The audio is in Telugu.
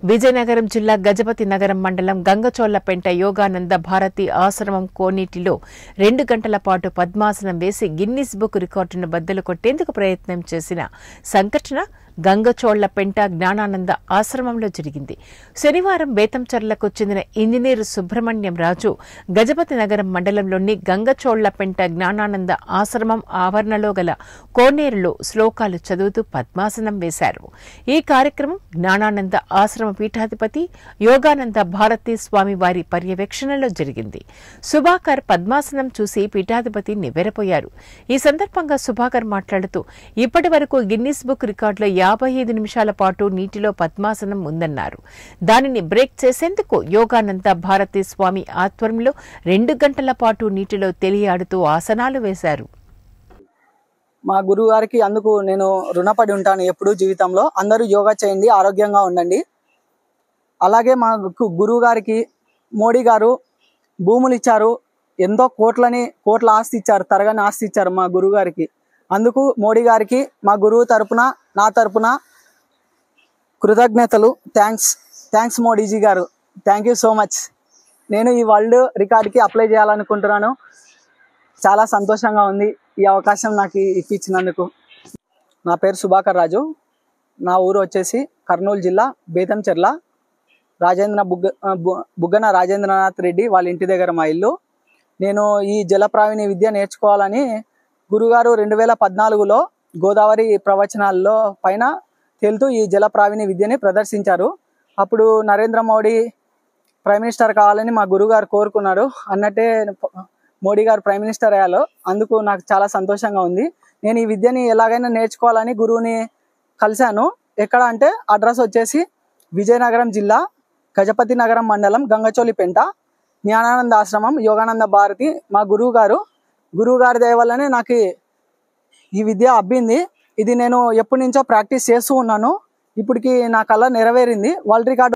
విజయనగరం జిల్లా గజపతి నగరం మండలం గంగచోళ్లపెంట యోగానంద భారతి ఆశ్రమం కోనేటిలో రెండు గంటల పాటు పద్మాసనం వేసి గిన్నిస్ బుక్ రికార్డును బద్దలు కొట్టేందుకు ప్రయత్నం చేసిన సంఘటన గంగచోళ్లపెంట జ్ఞానానంద ఆశ్రమంలో జరిగింది శనివారం బేతంచర్లకు చెందిన ఇంజనీర్ సుబ్రహ్మణ్యం రాజు గజపతి నగరం మండలంలోని గంగచోళ్లపెంట జ్ఞానానంద ఆశ్రమం ఆవరణలో గల కోనేరులో శ్లోకాలు చదువుతూ పద్మాసనం వేశారు ఈ కార్యక్రమం జ్ఞానానంద ఆశ్రమ పీఠాధిపతి యోగానంద భారతీ స్వామి వారి పర్యవేక్షణలో జరిగింది సుభాకర్ పద్మాసనం చూసి పీఠాధిపతి నివ్వెరపోయారు ఈ సందర్భంగా సుభాకర్ మాట్లాడుతూ ఇప్పటి వరకు గిన్నిస్ బుక్ రికార్డులో యాభై ఐదు నిమిషాల పాటు నీటిలో పద్మాసనం ఉందన్నారు దానిని బ్రేక్ చేసేందుకు యోగానంద భారతీ స్వామి ఆధ్వర్యంలో రెండు గంటల పాటు నీటిలో తెలియాడుతూ ఆసనాలు వేశారు మా గురువు గారికి అందుకు నేను రుణపడి ఉంటాను ఎప్పుడు జీవితంలో అందరూ యోగా చేయండి ఆరోగ్యంగా ఉండండి అలాగే మా గు- గురువు గారికి మోడీ గారు భూములు ఇచ్చారు ఎంతో కోట్లని కోట్ల ఆస్తి ఇచ్చారు తరగని ఆస్తి ఇచ్చారు మా గురువు గారికి అందుకు మోడీ గారికి మా గురువు తరపున నా తరపున కృతజ్ఞతలు థ్యాంక్స్ థ్యాంక్స్ మోడీజీ గారు థ్యాంక్ యూ సో మచ్ నేను ఈ వరల్డ్ రికార్డ్కి అప్లై చేయాలనుకుంటున్నాను చాలా సంతోషంగా ఉంది ఈ అవకాశం నాకు ఇప్పించినందుకు నా పేరు సుభాకర్ రాజు నా ఊరు వచ్చేసి కర్నూలు జిల్లా బేతంచెర్ల రాజేంద్ర బుగ్గ ఆ, బు- బుగ్గన రాజేంద్రనాథ్ రెడ్డి వాళ్ళ ఇంటి దగ్గర మా ఇల్లు నేను ఈ జలప్రావిణి విద్య నేర్చుకోవాలని గురుగారు రెండు వేల పద్నాలుగులో గోదావరి ప్రవచనాల్లో పైన తేలుతూ ఈ జలప్రావిణి విద్యని ప్రదర్శించారు అప్పుడు నరేంద్ర మోడీ ప్రైమ్ మినిస్టర్ కావాలని మా గురుగారు కోరుకున్నారు అన్నట్టే మోడీ గారు ప్రైమ్ మినిస్టర్ అయ్యాలో అందుకు నాకు చాలా సంతోషంగా ఉంది నేను ఈ విద్యని ఎలాగైనా నేర్చుకోవాలని గురువుని కలిశాను ఎక్కడ అంటే అడ్రస్ వచ్చేసి విజయనగరం జిల్లా గజపతి నగరం మండలం గంగచోలిపెంట జ్ఞానానంద ఆశ్రమం యోగానంద భారతి మా గురువు గారు గురువు గారి దయ వల్లనే నాకు ఈ విద్య అబ్బింది ఇది నేను ఎప్పటి నుంచో ప్రాక్టీస్ చేస్తూ ఉన్నాను ఇప్పటికి నా కళ నెరవేరింది వరల్డ్ రికార్డు